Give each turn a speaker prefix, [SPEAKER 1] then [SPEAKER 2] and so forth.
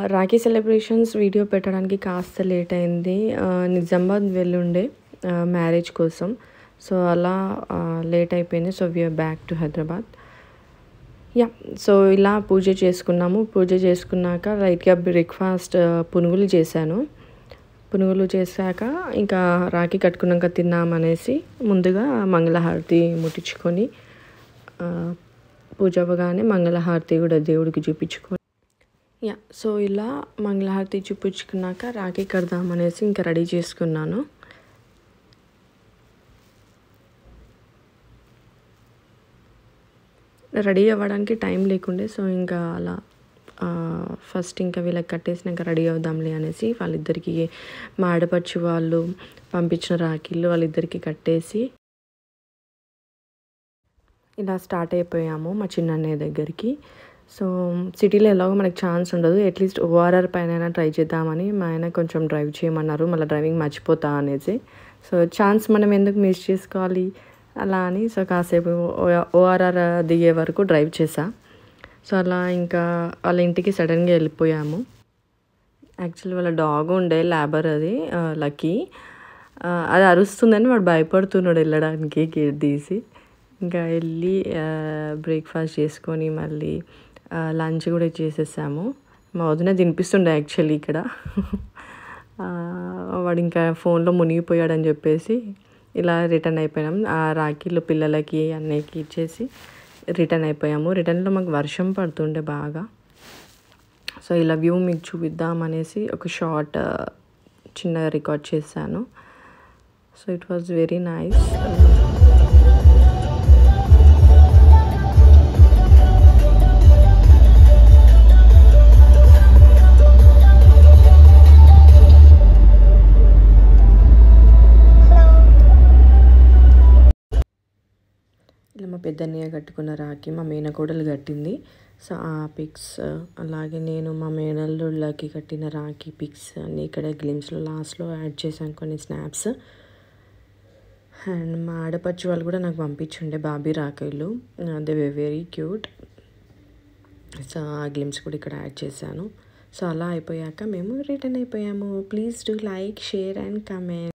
[SPEAKER 1] Rakhi celebrations video పెట్టడానికి కాస్త late అయింది ఆ, నిజామాబాద్ వెళ్ళుండే ఆ, మ్యారేజ్ కోసం సో అలా ఆ, లేట్ అయిపోయింది so we are back to Hyderabad yeah so ఇలా పూజ చేసుకున్నాము పూజ చేసుకున్నాక లైట్గా బ్రేక్ఫాస్ట్ పునుగులు చేశాను పునుగులు చేశాక ఇంకా రాఖీ కట్టుకున్నాక తిన్నామనేసి ముందుగా మంగళహారతి ముట్టించుకొని ఆ, పూజ అవ్వగానే మంగళహారతి కూడా దేవుడికి చూపించుకొని యా సో ఇలా మంగళహారతి చూపించుకున్నాక రాఖీ కడదామనేసి ఇంకా రెడీ చేసుకున్నాను రెడీ అవ్వడానికి టైం లేకుండే సో ఇంకా అలా ఆ, ఫస్ట్ ఇంకా వీళ్ళకి కట్టేసినాక రెడీ అవుదాంలే అనేసి వాళ్ళిద్దరికి మా ఆడపడుచు వాళ్ళు పంపించిన రాఖీలు వాళ్ళిద్దరికి కట్టేసి ఇలా స్టార్ట్ అయిపోయాము మా చిన్నన్నయ్య దగ్గరికి సో సిటీలో ఎలాగో మనకి ఛాన్స్ ఉండదు అట్లీస్ట్ ఓఆర్ఆర్ పైన ట్రై చేద్దామని మా ఆయన కొంచెం డ్రైవ్ చేయమన్నారు మళ్ళీ డ్రైవింగ్ మర్చిపోతా అనేసి సో ఛాన్స్ మనం ఎందుకు మిస్ చేసుకోవాలి అలా అని సో కాసేపు ఓఆర్ఆర్ దిగే వరకు డ్రైవ్ చేసా సో అలా ఇంకా వాళ్ళ ఇంటికి సడన్గా వెళ్ళిపోయాము యాక్చువల్లీ వాళ్ళ డాగ్ ఉండే ల్యాబర్ అది ఆ, లక్కీ ఆ, అది అరుస్తుందని వాడు భయపడుతున్నాడు వెళ్ళడానికి గేట్ తీసి ఇంకా వెళ్ళి బ్రేక్ఫాస్ట్ చేసుకొని మళ్ళీ లంచ్ కూడా చేసేసాము మా వదిన తినిపిస్తుండే యాక్చువల్లీ ఇక్కడ ఆ, వాడు ఇంకా ఫోన్లో మునిగిపోయాడని చెప్పేసి ఇలా రిటర్న్ అయిపోయాం ఆ రాఖీలు పిల్లలకి అన్నయ్యకి ఇచ్చేసి రిటర్న్ అయిపోయాము రిటర్న్లో మాకు వర్షం పడుతుండే బాగా సో ఇలా వ్యూ మీకు చూపిద్దామనేసి ఒక షార్ట్ చిన్నగా రికార్డ్ చేశాను so it was very nice ఇలా మా పెద్దన్నయ్య కట్టుకున్న రాఖీ మా మేనకోడలు కట్టింది సో ఆ పిక్స్ అలాగే నేను మా మేనల్లుళ్ళకి కట్టిన రాఖీ పిక్స్ అన్నీ ఇక్కడ గ్లిమ్స్లో లాస్ట్లో యాడ్ చేశాను కొన్ని స్నాప్స్ అండ్ మా ఆడపడుచు వాళ్ళు కూడా నాకు పంపించుండే బాబీ రాఖీలు they were very cute so ఆ గ్లిమ్స్ కూడా ఇక్కడ యాడ్ చేశాను సో అలా అయిపోయాక మేము రిటర్న్ అయిపోయాము please do like share and comment